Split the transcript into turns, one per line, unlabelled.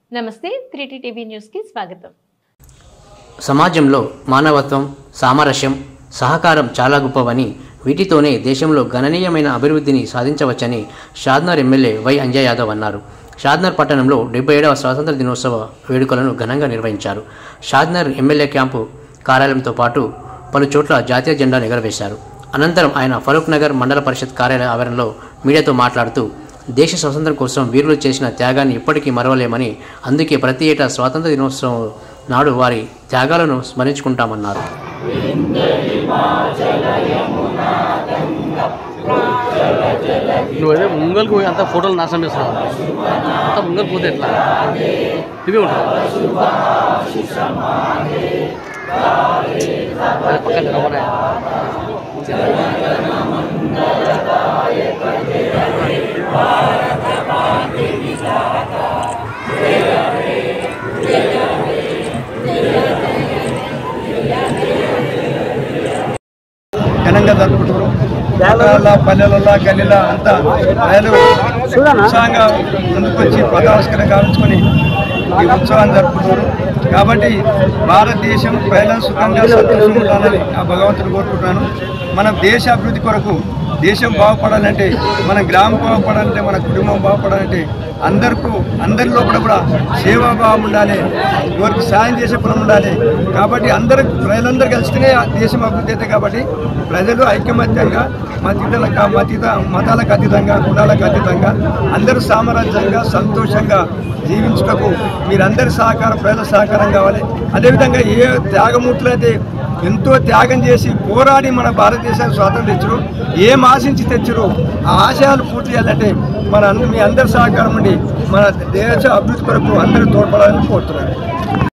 నమస్తే త్రీటీ టీవీ న్యూస్కి స్వాగతం
సమాజంలో మానవత్వం సామరస్యం సహకారం చాలా గొప్పవని వీటితోనే దేశంలో గణనీయమైన అభివృద్ధిని సాధించవచ్చని షాద్నర్ ఎమ్మెల్యే వై అంజయ్ యాదవ్ అన్నారు షాద్నర్ పట్టణంలో డెబ్బై ఏడవ స్వాతంత్ర దినోత్సవ వేడుకలను ఘనంగా నిర్వహించారు షాద్నర్ ఎమ్మెల్యే క్యాంపు కార్యాలయంతో పాటు పలు చోట్ల జాతీయ జెండా ఎగరవేశారు అనంతరం ఆయన ఫరూక్ నగర్ మండల పరిషత్ కార్యాలయ ఆవరణలో మీడియాతో మాట్లాడుతూ దేశ స్వాతంత్రం కోసం వీరులు చేసిన త్యాగాన్ని ఇప్పటికీ మరవలేమని అందుకే ప్రతి ఏటా స్వాతంత్ర దినోత్సవం నాడు వారి త్యాగాలను స్మరించుకుంటామన్నారు
నువ్వు అదే ముంగల్కి పోయి అంతా ఫోటోలు నాశనం చేస్తున్నావు అంతా ముంగల్ పోతే ఎట్లా ఇవే ఉంటాయి అదే పక్కన రమ్మనే.
ఘనంగా జరుపుకుంటారు పట్టణాల పల్లెలలో గల్లీల అంతా ప్రజలు ఉత్సాహంగా ముందుకొచ్చి పదావిష్కరణ గావించుకొని ఈ ఉత్సవాన్ని జరుపుకుంటారు కాబట్టి భారతదేశం ప్రజలను సుఖంగా సంతోషంగా ఉండాలని ఆ భగవంతుడు కోరుకుంటున్నాను మన దేశ అభివృద్ధి కొరకు దేశం బాగుపడాలంటే మన గ్రామం బాగుపడాలంటే మన కుటుంబం బాగుపడాలంటే అందరికీ అందరి లోపల కూడా సేవాభావం ఉండాలి ఎవరికి సాయం చేసే గుణం ఉండాలి కాబట్టి అందరు ప్రజలందరూ కలిస్తేనే ఆ దేశం అభివృద్ధి అవుతాయి కాబట్టి ప్రజలు ఐకమత్యంగా మతీతలకు మతీత మతాలకు అతీతంగా కులాలకు అతీతంగా అందరూ సామరాజ్యంగా సంతోషంగా జీవించుటకు మీరందరి సహకారం ప్రజల సహకారం కావాలి అదేవిధంగా ఏ త్యాగమూర్తులు అయితే ఎంతో త్యాగం చేసి పోరాడి మన భారతదేశానికి స్వాతంత్రం తెచ్చరు ఏం ఆశించి తెచ్చరు ఆ ఆశయాలు పూర్తి చేయాలంటే మన అంద- మీ అందరి సహకారం ఉండి మన దేశ అభివృద్ధి కొరకు అందరూ తోడ్పడాలని కోరుతున్నాను